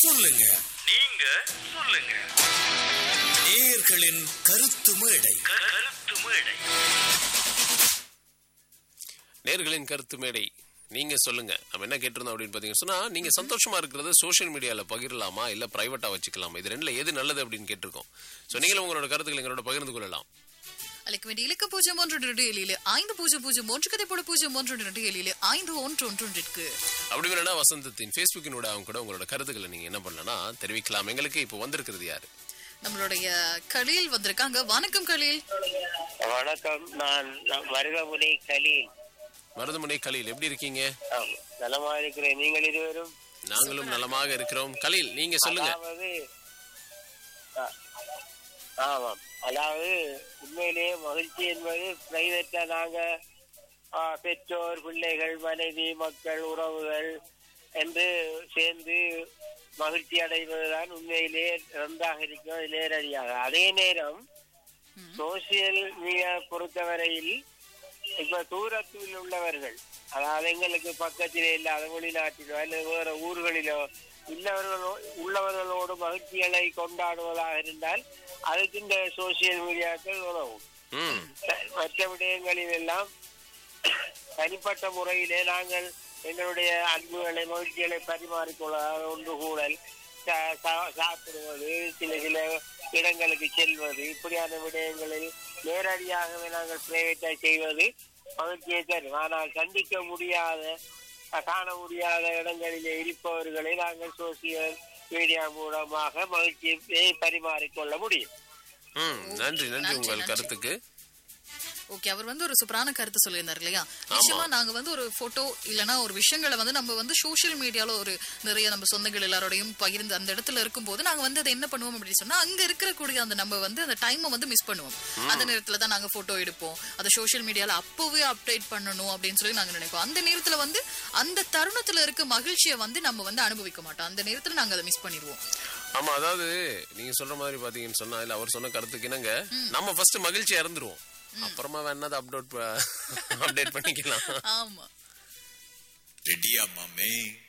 சொல்லுங்க நீங்க சொல்லுங்க நேயர்களின் கருத்து மேடை க- கருத்து மேடை நேர்களின் கருத்து மேடை நீங்க சொல்லுங்க நம்ம என்ன கேட்டிருந்தோம் அப்படின்னு பாத்தீங்கன்னா சொன்னா நீங்க சந்தோஷமா இருக்கிறத சோஷியல் மீடியால பகிரலாமா இல்ல பிரைவேட்டா வச்சுக்கலாமா இது ரெண்டுல எது நல்லது அப்படின்னு கேட்டிருக்கோம் சோ நீங்களும் உங்களோட கருத்துக்களை எங்களோட பகிர்ந்து கொள்ளலாம் அழைக்க வேண்டிய இலக்க பூஜ்ஜியம் ஒன்று இரண்டு ஏழிலே ஐந்து பூஜ்ஜியம் பூஜ்ஜியம் ஒன்று கதை போட பூஜ்ஜியம் ஒன்று இரண்டு ஏழிலே ஐந்து ஒன்று ஒன்று ஒன்றிற்கு அப்படி வேணா வசந்தத்தின் ஃபேஸ்புக்கினோட அவங்க கூட உங்களோட கருத்துக்களை நீங்க என்ன பண்ணலன்னா தெரிவிக்கலாம் எங்களுக்கு இப்போ வந்திருக்கிறது யாரு நம்மளுடைய கலீல் வந்திருக்காங்க வணக்கம் கலீல் வணக்கம் நான் நான் மருதமுனை கலீல் மருதமுனை கலீல் எப்படி இருக்கீங்க ஆம், நலமா இருக்கிறேன் நீங்கள் இருவரும் நாங்களும் நலமாக இருக்கிறோம் கலீல் நீங்க சொல்லுங்க அதாவது ஆ, ஆமாம் அதாவது உண்மையிலேயே மகிழ்ச்சி என்பது பிரைவேட்டா நாங்க ஆ, பெற்றோர் பிள்ளைகள் மனைவி மக்கள் உறவுகள் என்று சேர்ந்து மகிழ்ச்சி அடைவதுதான் உண்மையிலேயே நன்றாக இருக்கும் அது நேரடியாக அதே நேரம் சோசியல் மீடியா பொறுத்தவரையில் இப்ப தூரத்தில் உள்ளவர்கள் அதாவது எங்களுக்கு பக்கத்திலே இல்லாத வெளிநாட்டிலோ அல்லது வேற ஊர்களிலோ இல்லவர்களோ உள்ளவர்களோடு மகிழ்ச்சிகளை கொண்டாடுவதாக இருந்தால் அதுக்கு இந்த சோசியல் மீடியாக்கள் உதவும் ம் மற்ற விடயங்களில் எல்லாம் தனிப்பட்ட முறையிலே நாங்கள் எங்களுடைய அன்புகளை மகிழ்ச்சிகளை பரிமாறிக்கொள்ள ஒன்று கூடல் சா- சா- சாப்பிடுவது சில சில இடங்களுக்கு செல்வது இப்படியான விடயங்களில் நேரடியாகவே நாங்கள் பிரைவேட்டா செய்வது மகிழ்ச்சியை தரும் ஆனால் சந்திக்க முடியாத அஹ், காண முடியாத இடங்களிலே இருப்பவர்களை நாங்கள் சோசியல் மீடியா மூலமாக மகிழ்ச்சியை பரிமாறிக்கொள்ள முடியும் ம் நன்றி நன்றி உங்கள் கருத்துக்கு ஓகே அவர் வந்து ஒரு சூப்பரான கருத்து சொல்லியிருந்தார் இல்லையா நிச்சயமா நாங்க வந்து ஒரு போட்டோ இல்லனா ஒரு விஷயங்களை வந்து நம்ம வந்து சோஷியல் மீடியால ஒரு நிறைய நம்ம சொந்தங்கள் எல்லாரோடையும் பகிர்ந்து அந்த இடத்துல இருக்கும்போது நாங்க வந்து அதை என்ன பண்ணுவோம் அப்படின்னு சொன்னா அங்க இருக்கக்கூடிய அந்த நம்ம வந்து அந்த டைமை வந்து மிஸ் பண்ணுவோம் அந்த நேரத்துல தான் நாங்க போட்டோ எடுப்போம் அதை சோஷியல் மீடியால அப்பவே அப்டேட் பண்ணணும் அப்படின்னு சொல்லி நாங்க நினைப்போம் அந்த நேரத்துல வந்து அந்த தருணத்துல இருக்க மகிழ்ச்சியை வந்து நம்ம வந்து அனுபவிக்க மாட்டோம் அந்த நேரத்துல நாங்க அதை மிஸ் பண்ணிடுவோம் ஆமா அதாவது நீங்க சொல்ற மாதிரி பாத்தீங்கன்னு சொன்னா இல்ல அவர் சொன்ன கருத்துக்கு என்னங்க நம்ம ஃபர்ஸ்ட் மகிழ்ச்சியா இருந்துருவோம் அப்புறமா வேணா அதை அப்டேட் அப்டேட் பண்ணிக்கலாம் ஆமா ரெடியா மாமே